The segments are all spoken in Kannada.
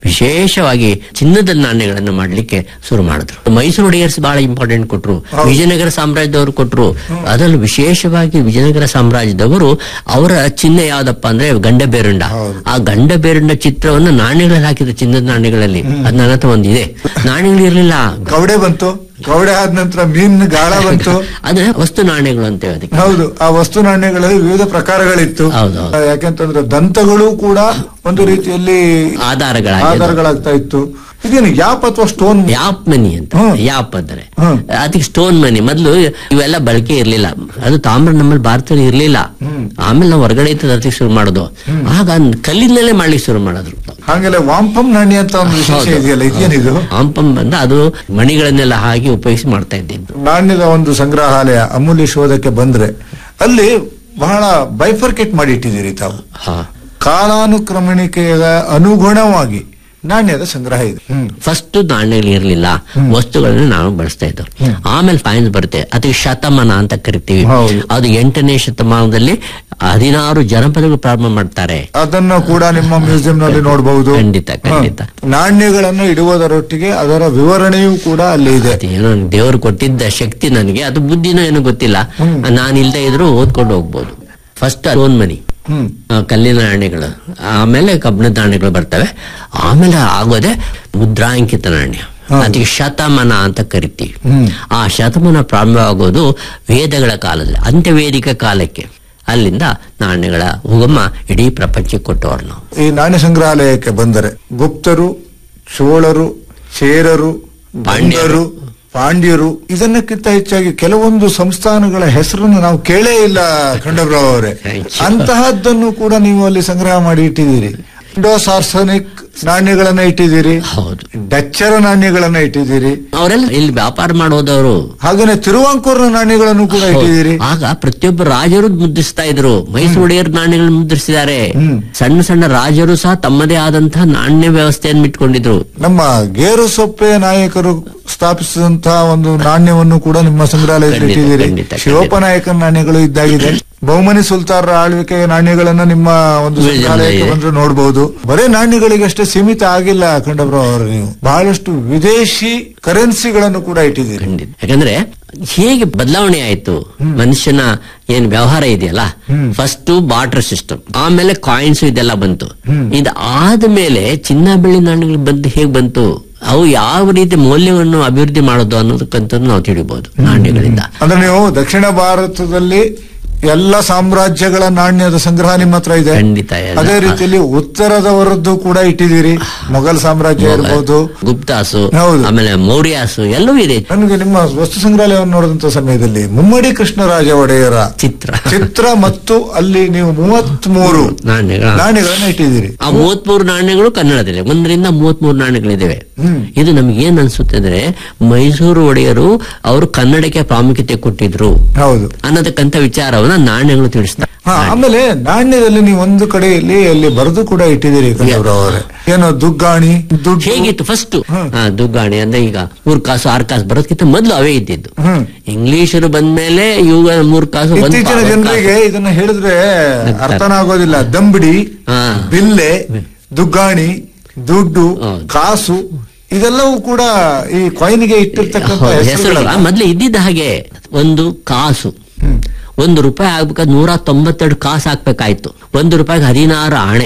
ವಿಶೇಷವಾಗಿ ಚಿನ್ನದ ನಾಣ್ಯಗಳನ್ನು ಮಾಡ್ಲಿಕ್ಕೆ ಶುರು ಮಾಡಿದ್ರು ಮೈಸೂರು ಒಡೆಯರ್ಸ್ ಬಹಳ ಇಂಪಾರ್ಟೆಂಟ್ ಕೊಟ್ರು ವಿಜಯನಗರ ಸಾಮ್ರಾಜ್ಯದವರು ಕೊಟ್ರು ಅದರಲ್ಲೂ ವಿಶೇಷವಾಗಿ ವಿಜಯನಗರ ಸಾಮ್ರಾಜ್ಯದವರು ಅವರ ಚಿಹ್ನೆ ಯಾವ್ದಪ್ಪ ಅಂದ್ರೆ ಗಂಡಬೇರುಂಡ ಆ ಗಂಡಬೇರುಂಡ ಚಿತ್ರವನ್ನು ನಾಣ್ಯಗಳಲ್ಲಿ ಹಾಕಿದ್ರು ಚಿನ್ನದ ನಾಣ್ಯಗಳಲ್ಲಿ ಅದ್ ನನ್ನ ಹತ್ರ ಒಂದಿದೆ ನಾಣ್ಯಗಳು ಇರ್ಲಿಲ್ಲ ಕವಡೆ ಬಂತು ಕವಡೆ ಆದ ನಂತರ ಮೀನ್ ಗಾಳ ಬಂತು ಅದೇ ವಸ್ತು ನಾಣ್ಯಗಳು ಅಂತೇವೆ ಅದಕ್ಕೆ ಹೌದು ಆ ವಸ್ತು ನಾಣ್ಯಗಳಲ್ಲಿ ವಿವಿಧ ಪ್ರಕಾರಗಳಿತ್ತು ಹೌದು, ಹೌದು. ಆ, ಯಾಕೆಂತಂದ್ರೆ ದಂತಗಳು ಕೂಡ ಒಂದು ರೀತಿಯಲ್ಲಿ ಆಧಾರಗಳಾಗಿ ಆಧಾರಗಳಾಗ್ತಾ ಇತ್ತು ಇದೇನು ಯಾಪ್ ಅಥವಾ ಸ್ಟೋನ್ ಯಾಪ್ ಮನಿ ಅಂತ ಹ್ಮ್. ಯಾಪ್ ಅಂದರೆ ಹ್ಮ್. ಅದಕ್ಕೆ ಸ್ಟೋನ್ ಮನಿ ಮೊದಲು ಇವೆಲ್ಲ ಬಳಕೆ ಇರ್ಲಿಲ್ಲ ಅದು ತಾಮ್ರ ನಮ್ಮಲ್ಲಿ ಭಾರತದಲ್ಲಿ ಇರ್ಲಿಲ್ಲ ಆಮೇಲೆ ನಾವು ಹೊರಗಡೆ ಇತ್ತು ತರ್ಲಿಕ್ಕೆ ಶುರು ಮಾಡೋದು ಆಗ ಕಲ್ಲಿನಲ್ಲೇ ಮಾಡ್ಲಿಕ್ಕೆ ಶುರು ಮಾಡಿದ್ರು ಹಾಗೆಲ್ಲ ವಾಂಪಂ ನಾಣ್ಯ ಅಂತ ಒಂದು ವಿಶೇಷ ಹೌದು. ಇದೆಯಲ್ಲ ಇದೇನಿದು ಆಂಪಂ ಬಂದ ಅದು ಮಣಿಗಳನ್ನೆಲ್ಲ ಹಾಕಿ ಉಪಯೋಗಿಸಿ ಮಾಡ್ತಾ ಇದ್ದಿದ್ದು ನಾಣ್ಯದ ಒಂದು ಸಂಗ್ರಹಾಲಯ ಅಮೂಲ್ಯ ಶೋಧಕ್ಕೆ ಬಂದ್ರೆ ಅಲ್ಲಿ ಬಹಳ ಬೈಫರ್ಕೇಟ್ ಮಾಡಿ ಇಟ್ಟಿದ್ದೀರಿ ತಾವು ಹಾ ಕಾಲಾನುಕ್ರಮಣಿಕೆಯ ಅನುಗುಣವಾಗಿ ನಾಣ್ಯದ ಸಂಗ್ರಹ ಇದೆ ಹ್ಮ್ ಫಸ್ಟ್ ನಾಣ್ಯಗಳು ಇರಲಿಲ್ಲ ವಸ್ತುಗಳನ್ನ ನಾವು ಬಳಸ್ತಾ ಇದ್ದವು ಆಮೇಲೆ ಫೈನ್ಸ್ ಬರುತ್ತೆ ಅದಕ್ಕೆ ಶತಮಾನ ಅಂತ ಕರಿತೀವಿ ಹೌದು. ಅದು ಎಂಟನೇ ಶತಮಾನದಲ್ಲಿ ಹದಿನಾರು ಜನಪದಗಳು ಪ್ರಾರಂಭ ಮಾಡ್ತಾರೆ ಅದನ್ನು ಕೂಡ ನಿಮ್ಮ ಮ್ಯೂಸಿಯಂ ನಲ್ಲಿ ನೋಡಬಹುದು ಖಂಡಿತ, ಖಂಡಿತ. ನಾಣ್ಯಗಳನ್ನು ಇಡುವುದರೊಟ್ಟಿಗೆ ಅದರ ವಿವರಣೆಯೂ ಕೂಡ ಅಲ್ಲಿ ಇದೆ ಏನೋ ದೇವರು ಕೊಟ್ಟಿದ್ದ ಶಕ್ತಿ ನನಗೆ ಅದು ಬುದ್ಧಿನೋ ಏನೋ ಗೊತ್ತಿಲ್ಲ ನಾನು ಇಲ್ದೇ ಇದ್ರು ಓದ್ಕೊಂಡು ಹೋಗ್ಬೋದು ಫಸ್ಟ್ ಲೋನ್ ಮನಿ ಹ್ಮ್ ಆ, ಕಲ್ಲಿನ ನಾಣ್ಯಗಳು ಆಮೇಲೆ ಕಬ್ಬಿಣದ ನಾಣ್ಯಗಳು ಬರ್ತವೆ ಆಮೇಲೆ ಆಗೋದೆ ಮುದ್ರಾಂಕಿತ ನಾಣ್ಯ ಅದಕ್ಕೆ ಶತಮಾನ ಅಂತ ಕರಿತೀವಿ ಹ್ಮ್. ಆ ಶತಮಾನ ಪ್ರಾರಂಭವಾಗೋದು ವೇದಗಳ ಕಾಲದಲ್ಲಿ ಅಂತ್ಯವೇದಿಕ ಕಾಲಕ್ಕೆ ಅಲ್ಲಿಂದ ನಾಣ್ಯಗಳ ಉಗಮ ಇಡೀ ಪ್ರಪಂಚಕ್ಕೆ ಕೊಟ್ಟವರು ನಾವು ಈ ನಾಣ್ಯ ಸಂಗ್ರಹಾಲಯಕ್ಕೆ ಬಂದರೆ ಗುಪ್ತರು ಚೋಳರು ಚೇರರು ಪಾಂಡ್ಯರು ಪಾಂಡ್ಯರು ಇದನ್ನಕ್ಕಿಂತ ಹೆಚ್ಚಾಗಿ ಕೆಲವೊಂದು ಸಂಸ್ಥಾನಗಳ ಹೆಸರನ್ನು ನಾವು ಕೇಳೇ ಇಲ್ಲ ಖಂಡಬ್ರಾವ್ ಅವರೇ Thank you. ಅಂತಹದ್ದನ್ನು ಕೂಡ ನೀವು ಅಲ್ಲಿ ಸಂಗ್ರಹ ಮಾಡಿ ಇಟ್ಟಿದ್ದೀರಿ ಇಂಡೋ ಸಾರ್ಸನಿಕ್ ನಾಣ್ಯಗಳನ್ನ ಇಟ್ಟಿದ್ದೀರಿ ಹೌದು ಡಚ್ಚರ ನಾಣ್ಯಗಳನ್ನ ಇಟ್ಟಿದ್ದೀರಿ ಅವರೆಲ್ಲ ಇಲ್ಲಿ ವ್ಯಾಪಾರ ಮಾಡೋದವರು ಹಾಗೇನೆ ತಿರುವಾಂಕೂರ್ನ ನಾಣ್ಯಗಳನ್ನು ಕೂಡ ಇಟ್ಟಿದ್ದೀರಿ ಆಗ ಪ್ರತಿಯೊಬ್ಬ ರಾಜರು ಮುದ್ರಿಸ್ತಾ ಇದ್ರು ಮೈಸೂರು ಒಡೆಯರ್ ನಾಣ್ಯಗಳನ್ನು ಮುದ್ರಿಸಿದ್ದಾರೆ ಸಣ್ಣ ಸಣ್ಣ ರಾಜರು ಸಹ ತಮ್ಮದೇ ಆದಂತಹ ನಾಣ್ಯ ವ್ಯವಸ್ಥೆಯನ್ನು ಇಟ್ಕೊಂಡಿದ್ರು ನಮ್ಮ ಗೇರು ಸೊಪ್ಪೆ ನಾಯಕರು ಸ್ಥಾಪಿಸಿದಂತಹ ಒಂದು ನಾಣ್ಯವನ್ನು ಕೂಡ ನಿಮ್ಮ ಸಂಗ್ರಹಾಲಯದಲ್ಲಿ ಖಂಡಿತ, ಇಟ್ಟಿದ್ದೀರಿ ಖಂಡಿತ, ಖಂಡಿತ. ಶಿವಪ್ಪ ನಾಯಕನ ನಾಣ್ಯಗಳು ಇದ್ದಾಗಿದೆ ಬಹುಮನಿ ಸುಲ್ತಾನರ ಆಳ್ವಿಕೆಯ ನಾಣ್ಯಗಳನ್ನ ನಿಮ್ಮ ಒಂದು Museum ಸಂಗ್ರಹಾಲಯಕ್ಕೆ ನಲ್ಲಿ ಇದೆ. ಬಂದ್ರೆ ನೋಡಬಹುದು ಬರೇ ನಾಣ್ಯಗಳಿಗಷ್ಟೇ ಸೀಮಿತ ಆಗಿಲ್ಲ ಖಂಡಬ್ರಾವ್ ಅವರು ನೀವು ಬಹಳಷ್ಟು ವಿದೇಶಿ ಕರೆನ್ಸಿಗಳನ್ನು ಕೂಡ ಇಟ್ಟಿದ್ದೀರಿ ಖಂಡಿತ ಯಾಕಂದ್ರೆ ಹೇಗೆ ಬದಲಾವಣೆ ಆಯ್ತು ಮನುಷ್ಯನ ಏನ್ ವ್ಯವಹಾರ ಇದೆಯಲ್ಲ ಫಸ್ಟ್ ಬಾರ್ಟರ್ ಸಿಸ್ಟಮ್ ಆಮೇಲೆ ಕಾಯಿನ್ಸ್ ಇದೆಲ್ಲ ಬಂತು ಇದು ಆದ್ಮೇಲೆ ಚಿನ್ನ ಬೆಳ್ಳಿ ನಾಣ್ಯಗಳು ಬಂದು ಹೇಗ್ ಬಂತು ಅವು ಯಾವ ರೀತಿ ಮೌಲ್ಯವನ್ನು ಅಭಿವೃದ್ಧಿ ಮಾಡೋದು ಅನ್ನೋದಕ್ಕಂತ ನಾವು ತಿಳಿಬಹುದು ನಾಣ್ಯಗಳಿಂದ ಅಂದ್ರೆ ನೀವು ದಕ್ಷಿಣ ಭಾರತದಲ್ಲಿ ಎಲ್ಲ ಸಾಮ್ರಾಜ್ಯಗಳ ನಾಣ್ಯದ ಸಂಗ್ರಹ ನಿಮ್ಮ ಹತ್ರ ಇದೆ ಖಂಡಿತ ಎಲ್ಲ. ಅದೇ ರೀತಿಯಲ್ಲಿ ಉತ್ತರದವರದ್ದು ಕೂಡ ಇಟ್ಟಿದ್ದೀರಿ ಮೊಘಲ್ ಸಾಮ್ರಾಜ್ಯ ಇರ್ಬೋದು ಗುಪ್ತಾಸು ಹೌದು. ಆಮೇಲೆ ಮೌರ್ಯಾಸು ಎಲ್ಲವೂ ಇದೆ ನನಗೆ ನಿಮ್ಮ ವಸ್ತು ಸಂಗ್ರಹಾಲಯವನ್ನು ನೋಡಿದಂತ ಸಮಯದಲ್ಲಿ ಮುಮ್ಮಡಿ ಕೃಷ್ಣರಾಜ ಒಡೆಯರ ಚಿತ್ರ ಚಿತ್ರ ಮತ್ತು ಅಲ್ಲಿ ನೀವು ಮೂವತ್ತ್ ಮೂರು ನಾಣ್ಯಗಳ ನಾಣ್ಯಗಳನ್ನ ಇಟ್ಟಿದ್ದೀರಿ ಆ ಮೂವತ್ಮೂರು ನಾಣ್ಯಗಳು ಕನ್ನಡದಲ್ಲಿ ಒಂದರಿಂದ ಮೂವತ್ಮೂರು ನಾಣ್ಯಗಳಿದ್ದಾವೆ ಇದು ನಮ್ಗೆ ಏನ್ ಅನ್ಸುತ್ತೆ ಅಂದ್ರೆ ಮೈಸೂರು ಒಡೆಯರು ಅವರು ಕನ್ನಡಕ್ಕೆ ಪ್ರಾಮುಖ್ಯತೆ ಕೊಟ್ಟಿದ್ರು ಹೌದು ಅನ್ನತಕ್ಕಂಥ ವಿಚಾರವನ್ನ ನಾಣ್ಯಗಳು ತಿಳಿಸ್ತಾರೆ ಹಾ ಆಮೇಲೆ ನಾಣ್ಯದಲ್ಲಿ ನೀವು ಒಂದು ಕಡೆಯಲ್ಲಿ ಅಲ್ಲಿ ಬರೆದು ಕೂಡ ಇಟ್ಟಿದ್ದೀರಿ ಕನ್ನಡರಾವ್ ಅವರೇ ಏನೋ ದುಗ್ಗಾಣಿ ದುಡ್ಡು ಹೇಗಿತ್ತು ಫಸ್ಟ್ ದುಗ್ಗಾಣಿ ಅಂದ್ರೆ ಈಗ ಮೂರ್ ಕಾಸು ಆರ್ ಕಾಸು ಬರೋದಕ್ಕಿಂತ ಮೊದಲು ಅವೇ ಇದ್ದಿದ್ದು ಹ್ಮ್. ಇಂಗ್ಲಿಷರು ಬಂದ್ಮೇಲೆ ಇವಾಗ ಮೂರ್ ಕಾಸು ಒಂದ್ ಇತ್ತೀಚಿನ ಪಾ- ಒಂದ್ ಜನರಿಗೆ ಇದನ್ನ ಹೇಳಿದ್ರೆ ಅರ್ಥನ ಆಗೋದಿಲ್ಲ ದಂಬಡಿ ಹಾ. ಬಿಲ್ಲೆ ದುಗ್ಗಾಣಿ ದುಡ್ಡು ಹೌದು. ಕಾಸು ಇದೆಲ್ಲವೂ ಕೂಡ ಈ ಕಾಯಿನ್ಗೆ ಇಟ್ಟಿರ್ತಕ್ಕಂಥ ಹೌದು, ಹೆಸರುಗಳಲ್ಲ ಹೆಸರುಗಳ ಮೊದ್ಲು ಇದ್ದಿದ್ದ ಹಾಗೆ ಒಂದು ಕಾಸು ಒಂದು ರೂಪಾಯಿ ಆಗ್ಬೇಕಾದ್ರೆ ನೂರ ತೊಂಬತ್ತೆರಡು ಕಾಸು ಹಾಕ್ಬೇಕಾಯ್ತು ಒಂದು ರೂಪಾಯಿಗೆ ಹದಿನಾರು ಆಣೆ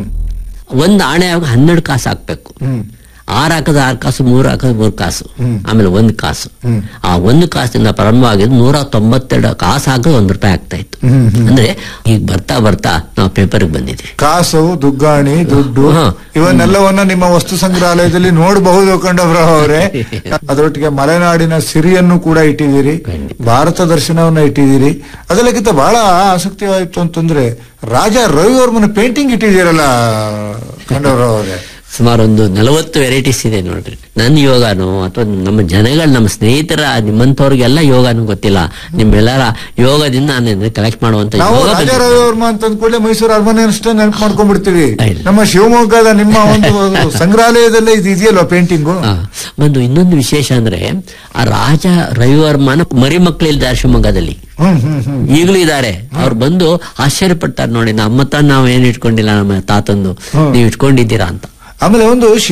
ಒಂದು ಆಣೆ ಆಗ ಹನ್ನೆರಡು ಕಾಸು ಹಾಕ್ಬೇಕು ಆರು ಹಾಕದ ಆರು ಕಾಸು ಮೂರು ಹಾಕದ ಮೂರು ಕಾಸು ಆಮೇಲೆ ಒಂದು ಕಾಸು ಆ ಒಂದು ಕಾಸಿಂದ ಪ್ರಾರಂಭವಾಗಿದ್ದು ನೂರ ತೊಂಬತ್ತೆರಡು ಕಾಸು ಹಾಕೋದು ಒಂದು ರೂಪಾಯಿ ಆಗ್ತಾ ಇತ್ತು ಅಂದ್ರೆ ಈಗ ಬರ್ತಾ ಬರ್ತಾ ನಾವು ಪೇಪರ್ಗೆ ಬಂದಿದ್ವಿ ಕಾಸು ದುಗ್ಗಾಣಿ ದುಡ್ಡು ಹಾ. ಇವನ್ನೆಲ್ಲವನ್ನ ನಿಮ್ಮ ವಸ್ತು ಸಂಗ್ರಹಾಲಯದಲ್ಲಿ ನೋಡಬಹುದು ಕಂಡಬ್ರಾವ್ ಅವರೇ ಅದರೊಟ್ಟಿಗೆ ಮಲೆನಾಡಿನ ಸಿರಿಯನ್ನು ಕೂಡ ಇಟ್ಟಿದ್ದೀರಿ ಭಾರತ ದರ್ಶನವನ್ನ ಇಟ್ಟಿದ್ದೀರಿ ಅದೆಲ್ಲಕ್ಕಿಂತ ಬಹಳ ಆಸಕ್ತಿವಾಯಿತು ಅಂತಂದ್ರೆ ರಾಜ ರವಿವರ್ಮನ ಪೇಂಟಿಂಗ್ ಇಟ್ಟಿದ್ದೀರಲ್ಲ ಕಂಡಬ್ರಾವ್ ಅವರೇ ಸುಮಾರು ಒಂದು ನಲವತ್ತು ವೆರೈಟೀಸ್ ಇದೆ ನೋಡ್ರಿ ನನ್ನ ಯೋಗಾನು ಅಥವಾ ನಮ್ಮ ಜನಗಳ ನಮ್ಮ ಸ್ನೇಹಿತರ ನಿಮ್ಮಂತವ್ರಿಗೆಲ್ಲ ಯೋಗಾನು ಗೊತ್ತಿಲ್ಲ ನಿಮ್ಮೆಲ್ಲರ ಯೋಗದಿಂದ ನಾನು ಕಲೆಕ್ಟ್ ಮಾಡುವಂತ ನಾವು ಯೋಗ ರಾಜ ಬಂದಿದೆ. ರವಿವರ್ಮ ಅಂತ ಅಂದ್ಕೊಳ್ಳೆ ಮೈಸೂರು ಅರಮನೆ ಅಷ್ಟೇ ನೆನಪು ಮಾಡ್ಕೊಂಡ್ಬಿಡ್ತೀವಿ ಇಲ್ಲ. ನಮ್ಮ ಶಿವಮೊಗ್ಗದ ನಿಮ್ಮ ಒಂದು ಸಂಗ್ರಹಾಲಯದಲ್ಲೇ ಇದು ಇದೆಯಲ್ವಾ ಪೇಂಟಿಂಗು ಆ, ಒಂದು ಇನ್ನೊಂದು ವಿಶೇಷ ಅಂದ್ರೆ ಆ ರಾಜ ರವಿವರ್ಮನ ಮರಿ ಮಕ್ಕಳಿದ್ದಾರೆ ಶಿವಮೊಗ್ಗದಲ್ಲಿ ಹ್ಮ್ ಹ್ಮ್ ಹ್ಮ್ ಈಗಲೂ ಇದ್ದಾರೆ ಅವ್ರು ಬಂದು ಆಶ್ಚರ್ಯ ಪಡ್ತಾರೆ ನೋಡಿ ನಮ್ಮ ತಾನು ನಾವು ಏನ್ ಇಟ್ಕೊಂಡಿಲ್ಲ ನಮ್ಮ ತಾತಂದು ನೀವು ಇಟ್ಕೊಂಡಿದ್ದೀರಾ ಅಂತ ಆಮೇಲೆ ಒಂದು